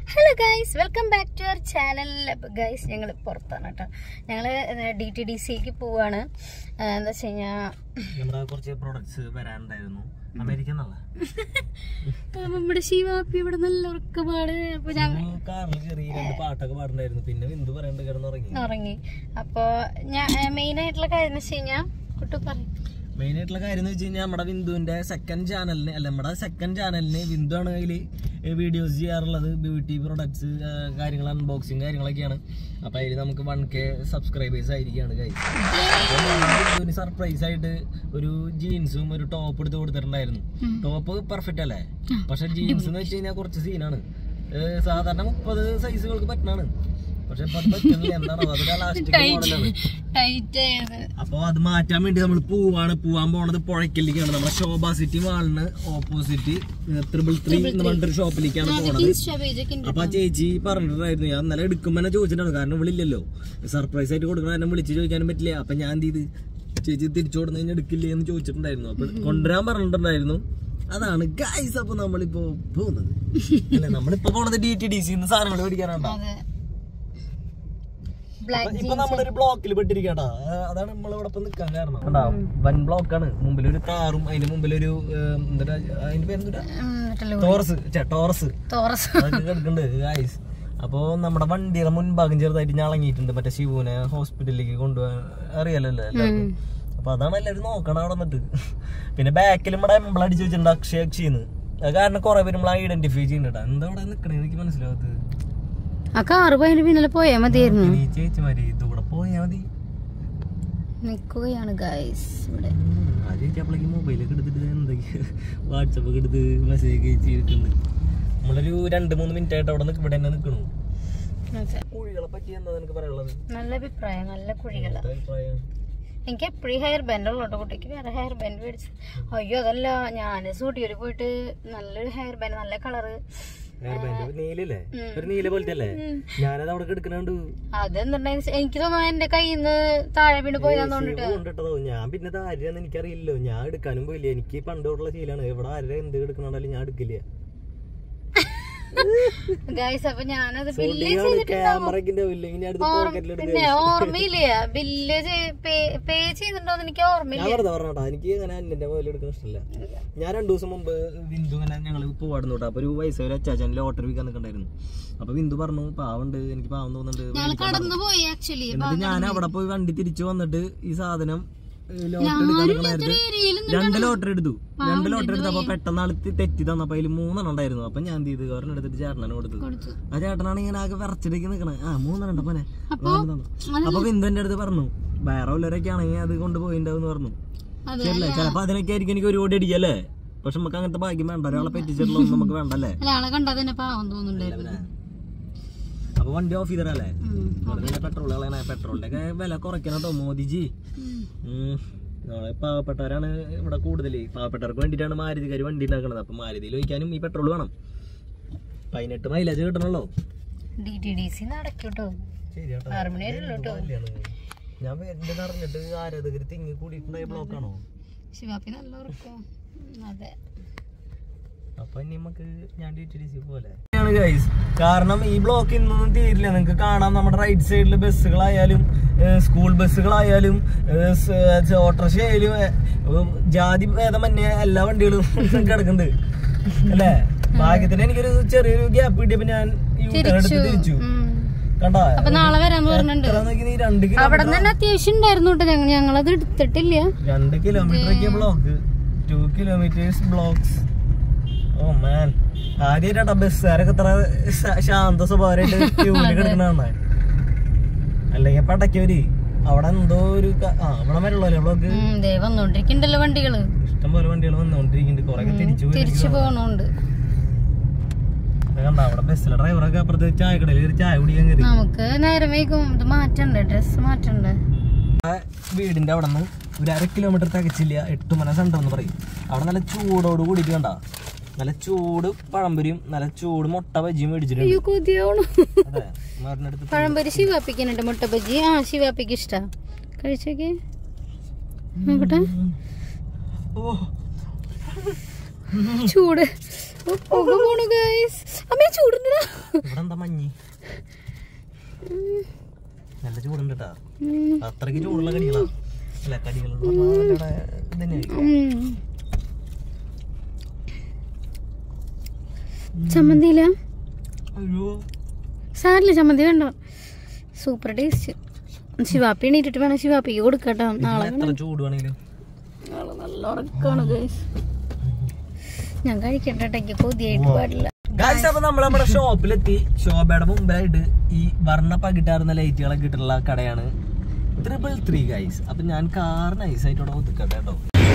Hello guys welcome back to our channel guys ഞങ്ങൾ പുറത്താണ് കേട്ടോ ഞങ്ങൾ ഡി ടി ഡി സിക്ക് പോവാണ് ആ, എന്താ വെച്ച് കഴിഞ്ഞാൽ നമ്മുടെ കുറച്ച് പ്രൊഡക്ട്സ് വരാനുണ്ടായിരുന്നു അമേരിക്ക എന്നുള്ള നമ്മുടെ ശിവാപ്പി ഇവിടെ നല്ല ഉറക്കപാട് അപ്പൊ ഞങ്ങൾ കാറിൽ കയറി രണ്ട് പാട്ടൊക്കെ പാടുണ്ടായിരുന്നു പിന്നെ എന്ത് പറയണ്ട് കിടന്നുറങ്ങി ഉറങ്ങി അപ്പോൾ ഞാൻ മെയിൻ ആയിട്ടുള്ള കാര്യം എന്ന് വെച്ച് കഴിഞ്ഞാൽ കുട്ടു പറയും മെയിൻ ആയിട്ടുള്ള കാര്യം എന്ന് വെച്ച് കഴിഞ്ഞാൽ നമ്മുടെ ബിന്ദുവിന്റെ സെക്കൻഡ് ചാനലിന് അല്ല നമ്മുടെ സെക്കൻഡ് ചാനലിന് ബിന്ദു ആണ് അതിൽ വീഡിയോസ് ചെയ്യാറുള്ളത് ബ്യൂട്ടി പ്രൊഡക്ട്സ് കാര്യങ്ങൾ അൺബോക്സിങ് കാര്യങ്ങളൊക്കെയാണ് അപ്പൊ അതിൽ നമുക്ക് വൺ കെ സബ്സ്ക്രൈബേഴ്സ് ആയിരിക്കുകയാണ് കൈ ബിന്ദുവിന് സർപ്രൈസ് ആയിട്ട് ഒരു ജീൻസും ഒരു ടോപ്പ് എടുത്ത് കൊടുത്തിട്ടുണ്ടായിരുന്നു ടോപ്പ് പെർഫെക്റ്റ് അല്ലേ പക്ഷെ ജീൻസ് എന്ന് വെച്ച് കഴിഞ്ഞാൽ കുറച്ച് സീനാണ് സാധാരണ മുപ്പത് സൈസുകൾക്ക് പറ്റണാണ് പക്ഷെ ഇപ്പൊ അത് പറ്റുന്നില്ല എന്താണോ അത് ലാസ്റ്റിക് മോഡലാണ് ടൈറ്റ് ആയത് അപ്പൊ അത് മാറ്റാൻ വേണ്ടി നമ്മൾ പോവാണ് പോവാൻ പോണത് പുഴയ്ക്കലിലേക്കാണ് നമ്മുടെ ശോഭ സിറ്റി മാളിന് ഓപ്പോസിറ്റ് ത്രിബിൾ ത്രീ എന്ന് പറഞ്ഞിട്ടൊരു ഷോപ്പിലേക്കാണ് പോണത് ഇൻസ്റ്റാ പേജൊക്കെ ഉണ്ട് അപ്പൊ ആ ചേച്ചി പറഞ്ഞിട്ടുണ്ടായിരുന്നു ഞാൻ ഇന്നലെ എടുക്കുമ്പോ തന്നെ ചോദിച്ചിട്ടുണ്ടായിരുന്നു കാരണം ഇവളില്ലല്ലോ സർപ്രൈസ് ആയിട്ട് കൊടുക്കണ കാരണം വിളിച്ച് ചോദിക്കാനും പറ്റില്ല അപ്പൊ ഞാൻ എന്ത് ചെയ്ത് ചേച്ചി തിരിച്ചു കൊടുത്തു കഴിഞ്ഞാൽ എടുക്കില്ലേ എന്ന് ചോദിച്ചിട്ടുണ്ടായിരുന്നു അപ്പൊ കൊണ്ടുവരാൻ പറഞ്ഞിട്ടുണ്ടായിരുന്നു അതാണ് ഗൈസ് അപ്പൊ നമ്മളിപ്പോ പോകുന്നത് അല്ലെ നമ്മളിപ്പോ പോണത് ഡി ടി ഡി സി സാധനങ്ങൾ മേടിക്കാനാണ്ടോ അതെ അപ്പൊ ബ്ലാക്ക് ഇപ്പൊ നമ്മളൊരു ബ്ലോക്കിൽ പെട്ടിരിക്കട്ടാ അതാണ് നമ്മൾ ഇവിടെ ഇപ്പൊ നിക്കാൻ കാരണം കണ്ടാ വൻ ബ്ലോക്കാണ് മുമ്പിൽ ഒരു കാറും അതിന്റെ മുമ്പിൽ ഒരു എന്താ അതിന്റെ പേരെന്താ ടോറസ് ഛെ, ടോറസ് തോറസ് അതൊക്കെ കിടക്കുന്നുണ്ട് ഗായ്സ് അപ്പോ നമ്മുടെ വണ്ടിയുടെ മുൻഭാഗം ചെറുതായിട്ട് ഞളങ്ങിയിട്ടുണ്ട് മറ്റേ ശിവുവിനെ ഹോസ്പിറ്റലിലേക്ക് കൊണ്ടുപോകാൻ അറിയാലോ എല്ലാവർക്കും അപ്പൊ അതാണ് എല്ലാവരും നോക്കണം അവിടെ വന്നിട്ട് പിന്നെ ബാക്കിൽ നമ്മുടെ എംബിൾ അടിച്ചു വെച്ചിട്ടുണ്ട് അക്ഷയ അക്ഷയെന്ന് അത് കാരണം കുറെ പേര് നമ്മൾ ഐഡന്റിഫൈ ചെയ്യുന്നുണ്ട് എന്താ ഇവിടെ നിക്കണേ എനിക്ക് മനസ്സിലാവത്ത് ആ കാറ് പോയതിന് പിന്നാലെ പോയാ മതിയായിരുന്നു ഈ ചേച്ചിമാര് ഇതുകൂടെ പോയാ മതി നിക്കുകയാണ് ഗൈസ് ഇവിടെ ആ ചേച്ചി അപ്പോഴേക്ക് മൊബൈലൊക്കെ എടുത്തിട്ട് എന്തൊക്കെ വാട്സപ്പ് ഒക്കെ എടുത്ത് മെസ്സേജ് ഒക്കെ അയച്ചിരിക്കുന്നുണ്ട് നമ്മളൊരു രണ്ട് മൂന്ന് മിനിറ്റ് ആയിട്ട് അവിടെ നിക്ക് ഇവിടെ തന്നെ നിൽക്കണു അതെ. കുഴികളെ പറ്റി എന്താ നിനക്ക് പറയാനുള്ളത് നല്ല അഭിപ്രായം നല്ല കുഴികളാ എന്താ അഭിപ്രായം എനിക്ക് എപ്പോഴും ഹെയർ ബാൻഡ് ഉള്ളോട്ടോ കുട്ടിക്ക് വേറെ ഹെയർ ബാൻഡ് മേടിച്ചു അയ്യോ അതല്ല ഞാൻ സ്റ്റുഡിയോയിൽ പോയിട്ട് നല്ലൊരു ഹെയർ ബാൻഡ് നല്ല കളറ് ഹെയർ ബാൻഡ് നീലല്ലേ ഒരു നീല പോലത്തെ അല്ലേ ഞാനത് അവിടെ എടുക്കണുണ്ട് അതെന്തുണ്ടായി എനിക്ക് തോന്നുന്നു എന്റെ കയ്യിൽ നിന്ന് താഴെ വീണ് പോയതാന്ന് തോന്നിട്ട് കൊണ്ടിട്ടതോ ഞാൻ പിന്നെ ഇത് ആരെയാന്ന് എനിക്കറിയില്ലോ ഞാൻ എടുക്കാനും പോയില്ല എനിക്ക് പണ്ടോട്ടുള്ള ശീലാണ് എവിടെ ആരുടെ എന്ത് എടുക്കണാലും ഞാൻ എടുക്കില്ല ഗൈസ് അപ്പൊ ഞാനത് ബില്ല് ക്യാമറയ്ക്ക് ഇല്ലെങ്കിൽ ഞാൻ എടുത്ത് പോക്കറ്റിലെടുത്ത് പിന്നെ ഓർമ്മയില്ല ബില്ല് പേ ചെയ്തിട്ടുണ്ടോന്ന് എനിക്ക് ഓർമ്മയില്ല ഞാൻ വെറുതെ പറഞ്ഞോട്ടാ എനിക്ക് അങ്ങനെ അന്യന്റെ പോലെ എടുക്കുന്ന ഇഷ്ടമല്ല ഞാൻ രണ്ടു ദിവസം മുമ്പ് ബിന്ദു ഇങ്ങനെ ഞങ്ങൾ പോവാടുന്നു കേട്ടോ അപ്പൊ ഒരു വയസ്സ് ഒരു അച്ചാച്ചൻ ലോട്ടറി വിൽക്കാൻ നിൽക്കണ്ടായിരുന്നു അപ്പൊ ബിന്ദു പറഞ്ഞു പാവുണ്ട് എനിക്ക് പാവം തോന്നുന്നുണ്ട് ഞങ്ങൾ കടന്നു പോയി ആക്ച്വലി എന്നിട്ട് ഞാൻ അവിടെ പോയി വണ്ടി തിരിച്ചു വന്നിട്ട് ഈ സാധനം ലോട്ടറി എടുക്കാൻ നിൽക്കണായിരുന്നു ഏരിയയിൽ രണ്ട് ലോട്ടറി എടുത്തു രണ്ട് ലോട്ടറി എടുത്തപ്പോ പെട്ടെന്ന് ആള് തെ- തെറ്റി തന്നപ്പോ അതിൽ മൂന്നെണ്ണം ഉണ്ടായിരുന്നു അപ്പൊ ഞാൻ എന്ത് ചെയ്തു ഒരെണ്ണം എടുത്തിട്ട് ചേട്ടനാണ് കൊടുത്തത് കൊടുത്തു ആ ചേട്ടനാണ് ഇങ്ങനെ ആകെ വിറച്ചിടേക്ക് നിക്കണേ ആ മൂന്നെണ്ണം ഉണ്ട് പോലെ അപ്പൊ ബിന്ദുന്റെ അടുത്ത് പറഞ്ഞു വേറെ ഉള്ളവരൊക്കെ ആണെങ്കിൽ അത് കൊണ്ടുപോയിണ്ടാവും പറഞ്ഞു അതെ ശരിയല്ലേ ചിലപ്പോ അതിനൊക്കെ ആയിരിക്കും എനിക്ക് ഒരു കോടി അടിക്കല്ലേ പക്ഷെ നമുക്ക് അങ്ങനത്തെ ഭാഗ്യം വേണ്ട ഒരാളെ പറ്റിച്ചിട്ടുള്ള ഒന്നും നമുക്ക് വേണ്ടല്ലേ അല്ല ആളെ കണ്ടാ തന്നെ പാവം തോന്നുന്നുണ്ടായിരുന്നു അപ്പൊ വണ്ടി ഓഫ് ചെയ്തരല്ലേ ഉം. പെട്രോൾ കളയണ പെട്രോളിന്റെ ഒക്കെ വില കുറയ്ക്കണട്ടോ മോദിജി ഉം. ഉം. നമ്മളെ പാവപ്പെട്ടവരാണ് ഇവിടെ കൂടുതൽ പാവപ്പെട്ടവർക്ക് വേണ്ടിയിട്ടാണ് മാരുതിക്കാർ വണ്ടി ഉണ്ടാക്കുന്നത് അപ്പൊ മാരുതിയിൽ ഒഴിക്കാനും ഈ പെട്രോൾ വേണം പതിനെട്ട് മൈലേജ് കിട്ടണല്ലോ ഡി ടി ഡി സി നടക്കൂട്ടോ ശരിയാട്ടോ ആറ് മണി വരെ ഉള്ളൂ കേട്ടോ ഞാൻ വരുന്നത് അറിഞ്ഞിട്ട് ആരാധകർ തിങ്ങി കൂടിയിട്ടുണ്ടായ ബ്ലോക്കാണോ ശിവാപ്പി നല്ല ഉറക്കം അതെ അപ്പൊ ഇനി നമുക്ക് ഞാൻ ഡി ടി ഡി സി പോലെ ഗൈസ് കാരണം ഈ ബ്ലോക്ക് ഇന്നൊന്നും തീരില്ല നിങ്ങൾക്ക് കാണാം നമ്മുടെ റൈറ്റ് സൈഡിൽ ബസ്സുകളായാലും സ്കൂൾ ബസ്സുകളായാലും ഓട്ടോറിക്ഷ ആയാലും ഏഹ്, ജാതി ഭേദമന്യേ എല്ലാ വണ്ടികളും കിടക്കുന്നുണ്ട് അല്ലേ ഭാഗ്യത്തിന് എനിക്കൊരു ചെറിയൊരു ഗ്യാപ്പ് കിട്ടിയപ്പോ ഞാൻ യു ടേൺ എടുത്ത് തിരിച്ചു ഉം. കണ്ടാ അപ്പൊ നാളെ വരാന്ന് പറഞ്ഞിട്ടുണ്ട് എത്ര നോക്കി നീ രണ്ട് കിലോ അവിടെ തന്നെ അത്യാവശ്യം ഉണ്ടായിരുന്നു കേട്ടോ ഞങ്ങൾ ഞങ്ങളത് എടുത്തിട്ടില്ല രണ്ട് കിലോമീറ്റർ ഒക്കെ block two kilometres blocks oh man ആദ്യമായിട്ടാ ബസ്സുകാരൊക്കെ ഇത്ര ശ- ശാന്ത സ്വഭാവമായിട്ട് ക്യൂവിൽ കിടക്കണ അല്ലെങ്കിൽ പടക്കവര് അവിടെ എന്തോ ഒരു ക- ആ ഇവിടെ വരെയുള്ളല്ലേ ബ്ലോക്ക് ഉം, ദേ വന്നോണ്ടിരിക്കണ്ടല്ലോ വണ്ടികള് ഇഷ്ടം പോലെ വണ്ടികൾ വന്നുകൊണ്ടിരിക്കുന്നുണ്ട് കുറെ തിരിച്ചു പോയി തിരിച്ചു പോണോണ്ട് കണ്ട അവിടെ ബസ്സിലെ ഡ്രൈവറൊക്കെ അപ്പുറത്ത് ചായക്കടയിൽ കയറി ചായ കുടിക്കാൻ കയറി നമുക്ക് നേരം വൈകും ഇത് മാറ്റണ്ടേ ഡ്രസ് മാറ്റണ്ടേ ആ വീടിന്റെ അവിടെ നിന്ന് ഒരു അര കിലോമീറ്റർ തികച്ചില്ല എട്ട് മന സെന്റർ എന്ന് പറയും അവിടെ നല്ല ചൂടോട് കൂടിയിട്ട് കണ്ട നല്ല ചൂട് പഴംപൊരിയും നല്ല ചൂട് മുട്ട ബജിയും മേടിച്ചിട്ടുണ്ട് അയ്യോ കൊതിയാവണം അതെ മരുന്നെടുത്ത് പഴംപൊരി ശിവാപ്പിക്കുന്നുണ്ട് മുട്ട ബജി ആ ശിവാപ്പിക്ക് ഇഷ്ടാ കഴിച്ചോക്കെ നോക്കട്ടെ ഓ ചൂട് ഓ, പുക പോണു ഗൈസ് അമ്മ ചൂടുന്നടാ ഇവിടെ എന്താ മഞ്ഞ് നല്ല ചൂടുണ്ട് കേട്ടാ അത്രയ്ക്ക് ചൂടുള്ള കടികളാ അല്ല കടികൾ തന്നെയായിരിക്കും ചമ്മന്തിയില്ല അയ്യോ സാരില്ല ചമ്മന്തി വേണ്ട സൂപ്പർ ടേസ്റ്റ് ശിവാപ്പി എണീറ്റിട്ട് വേണം ശിവാപ്പിക്ക് കൊടുക്കട്ടോ നാളെ എത്ര ചൂട് വേണമെങ്കിലും നാളെ നല്ല ഉറക്കാണ് ഗൈസ് ഞാൻ കഴിക്കട്ടെ എനിക്ക് കൊതിയായിട്ട് പാടില്ല ഗായ്സ് അപ്പൊ നമ്മൾ നമ്മുടെ ഷോപ്പിലെത്തി ഷോപ്പയുടെ മുമ്പിലായിട്ട് ഈ വർണ്ണ പകിട്ടാറുന്ന ലൈറ്റുകളൊക്കെ ഇട്ടിട്ടുള്ള കടയാണ് ട്രിപ്പിൾ ത്രീ ഗൈസ് അപ്പൊ ഞാൻ കാർ നൈസായിട്ട് ഇവിടെ ഒതുക്കട്ടെ കേട്ടോ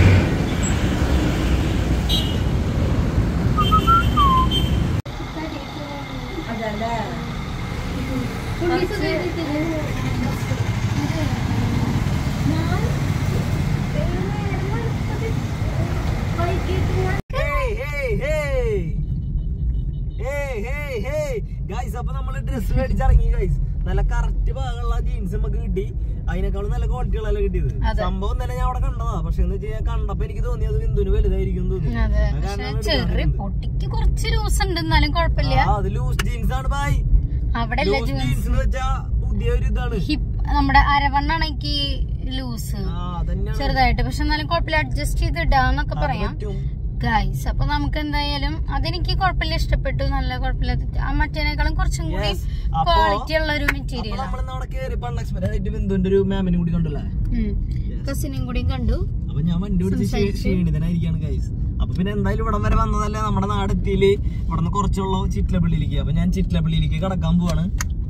ഗൈസ് അപ്പൊ നമ്മള് ഡ്രസ് മേടിച്ചിറങ്ങി ഗൈസ് നല്ല കറക്റ്റ് ഭാഗമുള്ള ജീൻസ് നമുക്ക് കിട്ടി അതിനേക്കാളും നല്ല ക്വാളിറ്റികളല്ല കിട്ടിയത് അതെ. സംഭവം തന്നെ ഞാൻ അവിടെ കണ്ടതാ പക്ഷെ എന്ന് വെച്ച് കഴിഞ്ഞാൽ കണ്ടപ്പോ എനിക്ക് തോന്നിയത് ബിന്ദുവിന് വലുതായിരിക്കും തോന്നി അതെ അത് പക്ഷെ കാരണം ചെറിയ പൊട്ടിക്ക് കുറച്ച് ലൂസ് ഉണ്ട് എന്നാലും കുഴപ്പമില്ല ആ, അത് ലൂസ് ജീൻസ് ആണ് ബായ് അവിടെ അല്ല ലൂസ് ജീൻസ് എന്ന് വെച്ചാ പുതിയ ഒരു ഇതാണ് ഹിപ്പ് നമ്മുടെ അരവണ്ണാണെങ്കിൽ ലൂസ് ആ അതന്നെയാണ് ചെറുതായിട്ട് പക്ഷെ എന്നാലും കുഴപ്പമില്ല അഡ്ജസ്റ്റ് ചെയ്ത് ഇടാന്നൊക്കെ പറയാം പറ്റും ഗൈസ് അപ്പൊ നമുക്ക് എന്തായാലും അതെനിക്ക് കുഴപ്പമില്ല ഇഷ്ടപ്പെട്ടു നല്ല കുഴപ്പമില്ല ആ മറ്റേനേക്കാളും കുറച്ചും കൂടി Yes. അപ്പൊ- ക്വാളിറ്റി ഉള്ള ഒരു അപ്പൊ മെറ്റീരിയൽ നമ്മൾ അവിടെ കേറിയപ്പോ അൺഎക്സ്പെക്ടഡ് ആയിട്ട് ബിന്ദുവിന്റെ ഒരു മാമിനെ കൂടി കണ്ടല്ലേ കസിനും കൂടി കണ്ടു അപ്പൊ ഞാൻ വണ്ടി പിടിച്ച് ക്ഷീ- ക്ഷീണിതനായിരിക്കാണ് ഗൈസ് അപ്പൊ പിന്നെ എന്തായാലും ഇവിടം വരെ വന്നതല്ലേ നമ്മുടെ നാടെത്തിയില് ഇവിടെ നിന്ന് കുറച്ചുള്ള ചിറ്റലപ്പള്ളിയിലേക്ക് അപ്പൊ ഞാൻ ചിറ്റലപ്പള്ളിയിലേക്ക് കടക്കാൻ പോവാണ്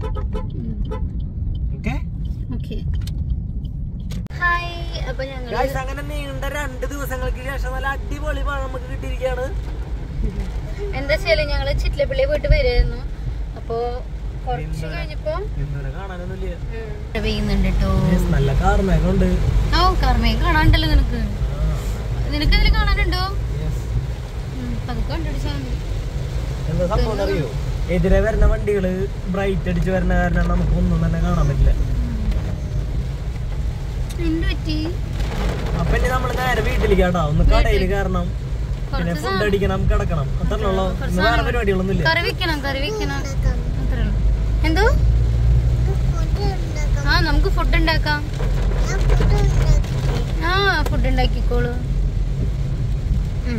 ഓക്കെ ഓക്കെ ഹായ് അപ്പൊ ഞങ്ങൾ ഗൈസ് അങ്ങനെ നീണ്ട രണ്ട് ദിവസങ്ങൾക്ക് ശേഷം നല്ല അടിപൊളി മഴ നമുക്ക് കിട്ടിയിരിക്കുകയാണ് എന്താ വെച്ചാല് ഞങ്ങള് ചിറ്റിലപ്പള്ളി പോയിട്ട് വരുമായിരുന്നു അപ്പൊ കുറച്ച് കഴിഞ്ഞപ്പോ ഇന്നുവരെ കാണാനൊന്നുമില്ല മഴ പെയ്യുന്നുണ്ട് കേട്ടോ Yes, നല്ല കാർമേഘം ഉണ്ട് ഓ കർമ്മയെ കാണാണ്ടല്ലോ നിനക്ക് നിനക്ക് ഇതിൽ കാണാനുണ്ടോ Yes. ഉം, പതുക്കെ കണ്ടുപിടിച്ചാൽ മതി എന്താ സംഭവം അറിയോ എതിരെ വരുന്ന വണ്ടികള് ബ്രൈറ്റ് അടിച്ച് വരുന്ന കാരണം നമുക്ക് ഒന്നും തന്നെ കാണാൻ പറ്റില്ല എന്ത് പറ്റി അപ്പൊ ഇനി നമ്മള് നേരെ വീട്ടിലേക്ക് കേട്ടോ ഒന്ന് കടയിൽ കയറണം പിന്നെ കുറച്ച് ഫുഡ് അടിക്കണം കിടക്കണം അത്രേ ഉള്ളൂ ഇന്ന് വേറെ പരിപാടികളൊന്നും ഇല്ല കറി വെക്കണം കറി വെക്കണം അത്രേ ഉള്ളൂ. എന്തോ ആ നമുക്ക് ഫുഡ് ഉണ്ടാക്കാം ആ ഫുഡ് ഉണ്ടാക്കിക്കോളൂ ഉം.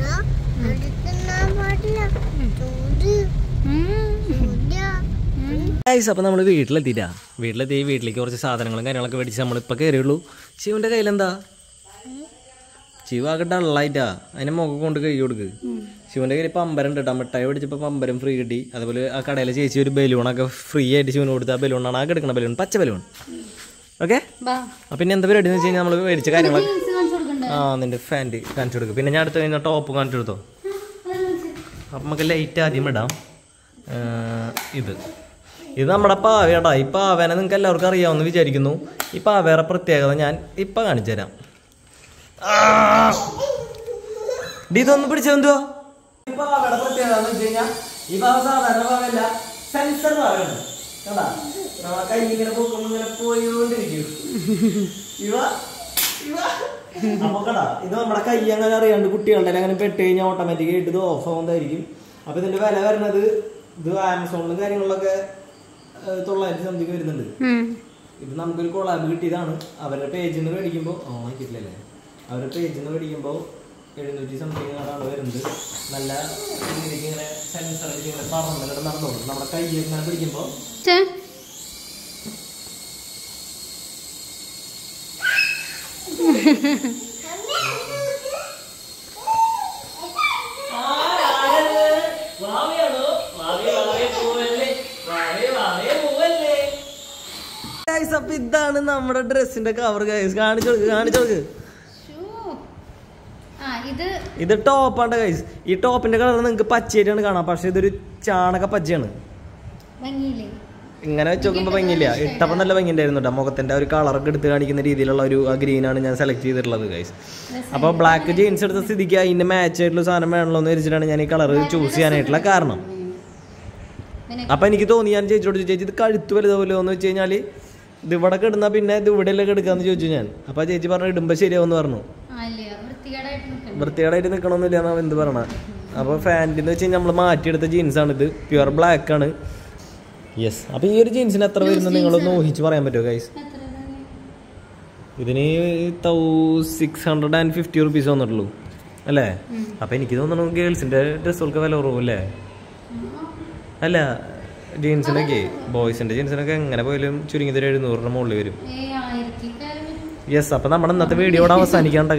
ഉം. ഉം. ഗൈസ് അപ്പോൾ നമ്മൾ വീട്ടിലെത്തിയിട്ടാ വീട്ടിലെത്തി വീട്ടിലേക്ക് കുറച്ച് സാധനങ്ങളും കാര്യങ്ങളൊക്കെ മേടിച്ച് നമ്മളിപ്പോൾ കയറിയുള്ളൂ ശിവന്റെ കയ്യിലെന്താ ശിവ ആകെ ഡള്ളായിട്ടാ അതിനെ മുഖം കൊണ്ട് കൈ കൊടുക്ക് ശിവന്റെ കയ്യിൽ പമ്പരം ഉണ്ട് കേട്ടോ മിഠായി മേടിച്ചപ്പോൾ പമ്പരം ഫ്രീ കിട്ടി അതുപോലെ ആ കടയിലെ ചേച്ചി ഒരു ബലൂണൊക്കെ ഫ്രീ ആയിട്ട് ശിവന് കൊടുത്ത ആ ബലൂണാണ് ആ കിടക്കുന്ന ബലൂൺ പച്ച ബലൂൺ ഓക്കെ ബാ അപ്പം പിന്നെ എന്താ പരിപാടി എന്ന് വെച്ച് കഴിഞ്ഞാൽ നമ്മൾ മേടിച്ച കാര്യങ്ങളൊക്കെ ജീൻസ് കാണിച്ചു കൊടുക്കണ്ടേ ആ നിന്റെ ഫാൻറ്റ് കാണിച്ചു കൊടുക്കും പിന്നെ ഞാൻ അടുത്ത് കഴിഞ്ഞാൽ ടോപ്പ് കാണിച്ചു കൊടുത്തോ അപ്പം നമുക്ക് ലൈറ്റ് ആദ്യം ഇടാം ആ, ഇത് ഇത് നമ്മുടെ പാവയാടാ ഈ പാവേനെ നിങ്ങൾക്ക് എല്ലാവർക്കും അറിയാമെന്ന് വിചാരിക്കുന്നു ഈ പാവേറെ പ്രത്യേകത ഞാൻ ഇപ്പം കാണിച്ചു തരാം ആ! ഡി, ഇതൊന്ന് പിടിച്ചെന്തുവാ ഈ പാവയുടെ പ്രത്യേകത എന്ന് വെച്ച് കഴിഞ്ഞാൽ ഈ പാവ സാധാരണ പാവല്ല സെൻസർ പാവയാണ് കണ്ടാ നമ്മളെ കൈ ഇങ്ങനെ പൊക്കുമ്പോൾ ഇങ്ങനെ പോയിക്കൊണ്ടിരിക്കും ഇവ ഇവ അപ്പൊ കടാ ഇത് നമ്മുടെ കൈ അങ്ങനെ അറിയാണ്ട് കുട്ടികളുടെ കയ്യിൽ അങ്ങനെ പെട്ട് കഴിഞ്ഞാൽ ഓട്ടോമാറ്റിക് ആയിട്ട് ഇത് ഓഫ് ആവുന്നതായിരിക്കും അപ്പൊ ഇതിന്റെ വില വരുന്നത് ഇത് ആമസോണിലും കാര്യങ്ങളിലൊക്കെ ഏഹ്, തൊള്ളായിരത്തി സംതിങ് വരുന്നുണ്ട് ഇത് നമുക്കൊരു കൊളാബ് കിട്ടിയതാണ് അവരുടെ പേജിൽ നിന്ന് മേടിക്കുമ്പോൾ ഓ കിട്ടില്ലല്ലേ അവരുടെ പേജിൽ നിന്ന് മേടിക്കുമ്പോൾ എഴുന്നൂറ്റി സംതിങ് ആണ് വരുന്നത് നല്ല രീതിക്ക് ഇങ്ങനെ സെൻസർ ഇങ്ങനെ പറന്നിട്ട് നടന്നോളും നമ്മുടെ കൈ ഇങ്ങനെ പിടിക്കുമ്പോൾ ചേ Guys, അപ്പൊ ഇതാണ് നമ്മുടെ ഡ്രസ്സിന്റെ കവർ ഗൈസ് കാണിച്ചു കൊടുക്ക് കാണിച്ചു കൊടുക്ക് ആ ഇത് ഇത് ടോപ്പാണ് ഗൈസ് ഈ ടോപ്പിന്റെ കളർ നിങ്ങൾക്ക് പച്ചയായിട്ടാണ് കാണാം പക്ഷെ ഇതൊരു ചാണക പച്ചയാണ് ഭംഗിയില്ലേ ഇങ്ങനെ വെച്ച് നോക്കുമ്പോൾ ഭംഗിയില്ല ഇട്ടപ്പോൾ നല്ല ഭംഗി ഉണ്ടായിരുന്നു കേട്ടോ മുഖത്തിന്റെ ആ ഒരു കളറൊക്കെ എടുത്ത് കാണിക്കുന്ന രീതിയിലുള്ള ഒരു ഗ്രീനാണ് ഞാൻ സെലക്ട് ചെയ്തിട്ടുള്ളത് ഗൈസ് അപ്പോൾ ബ്ലാക്ക് ജീൻസ് എടുത്ത സ്ഥിതിക്ക് അതിന്റെ മാച്ച് ആയിട്ടുള്ള സാധനം വേണമല്ലോ എന്ന് വെച്ചിട്ടാണ് ഞാൻ ഈ കളർ ചൂസ് ചെയ്യാനായിട്ടുള്ള കാരണം നിനക്ക് അപ്പൊ എനിക്ക് തോന്നി ഞാൻ ചേച്ചിയോട് ചോദിച്ചു ചേച്ചി ഇത് കഴുത്ത് വലുതാവല്ലോ എന്ന് വെച്ച് കഴിഞ്ഞാൽ ഇത് ഇവിടെ കിടന്നാ പിന്നെ ഇത് ഇവിടെയല്ലേ കിടക്കാന്ന് ചോദിച്ചു ഞാൻ അപ്പൊ ആ ചേച്ചി പറഞ്ഞു ഇടുമ്പോ ശരിയാവെന്ന് പറഞ്ഞു ആ ഇല്ല വൃത്തികേടായിട്ട് നിൽക്കണം വൃത്തികേടായിട്ട് നിൽക്കണമെന്നില്ല എന്നാ എന്ത് പറയണ അപ്പോൾ ഫാൻറ്റിൽ എന്ന് വെച്ച് കഴിഞ്ഞാൽ നമ്മൾ മാറ്റിയെടുത്ത ജീൻസാണ് ഇത് പ്യുവർ ബ്ലാക്ക് ആണ് യെസ് അപ്പോൾ ഈ ഒരു ജീൻസിന് എത്ര വരുന്നത് നിങ്ങളൊന്ന് ഊഹിച്ച് പറയാൻ പറ്റുമോ ഗൈസ് ഇതിന് തൗ six hundred and fifty rupees വന്നിട്ടുള്ളൂ അല്ലേ അപ്പം എനിക്ക് തോന്നുന്നു ഗേൾസിൻ്റെ ഡ്രസ്സുകൾക്ക് വില കുറവും അല്ലേ അല്ല ജീൻസിനൊക്കെ ബോയ്സിൻ്റെ ജീൻസിനൊക്കെ എങ്ങനെ പോയാലും ചുരുങ്ങിയത് ഒരു എഴുന്നൂറിന് മുകളിൽ വരും യെസ് അപ്പം നമ്മുടെ ഇന്നത്തെ വീഡിയോയുടെ അവസാനിക്കാണ്ട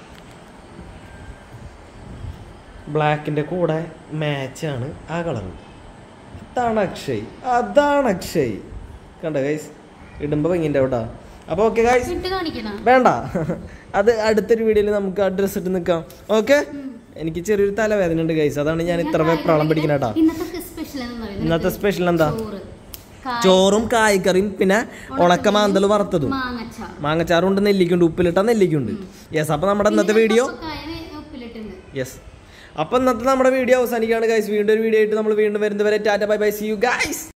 ബ്ലാക്കിൻ്റെ കൂടെ മാച്ചാണ് ആ കളർ അതാണ് അക്ഷയ് അതാണ് അക്ഷയ് കണ്ട ഗൈസ് ഇടുമ്പോൾ ഭംഗിൻ്റെ കേട്ടോ അപ്പോൾ ഓക്കെ ഗൈസ് ഇട്ട് കാണിക്കണം വേണ്ട അത് അടുത്തൊരു വീഡിയോയിൽ നമുക്ക് ആ ഡ്രസ് ഇട്ട് നിൽക്കാം ഓക്കെ എനിക്ക് ചെറിയൊരു തലവേദന ഉണ്ട് ഗൈസ് അതാണ് ഞാൻ ഇത്ര വെപ്രാളം പിടിക്കുന്ന കേട്ടാ ഇന്നത്തെ സ്പെഷ്യൽ എന്ന് പറയുന്നത് ഇന്നത്തെ സ്പെഷ്യൽ എന്താ ചോറ് കാ- ചോറും കായ്ക്കറിയും പിന്നെ ഉണക്ക മാന്തൽ വറുത്തതും മാങ്ങച്ചാർ മാങ്ങച്ചാറുണ്ട് നെല്ലിക്കുണ്ട് ഉപ്പിലിട്ട നെല്ലിക്കുണ്ട് യെസ് അപ്പൊ നമ്മുടെ ഇന്നത്തെ വീഡിയോ പപ്പായനെ ഉപ്പിലിട്ടുണ്ട് യെസ് അപ്പൊ ഇന്നത്തെ നമ്മുടെ വീഡിയോ അവസാനിക്കുകയാണ് ഗൈസ് വീണ്ടും ഒരു വീഡിയോ ആയിട്ട് നമ്മൾ വീണ്ടും വരുന്നവരെ tata bye bye see you guys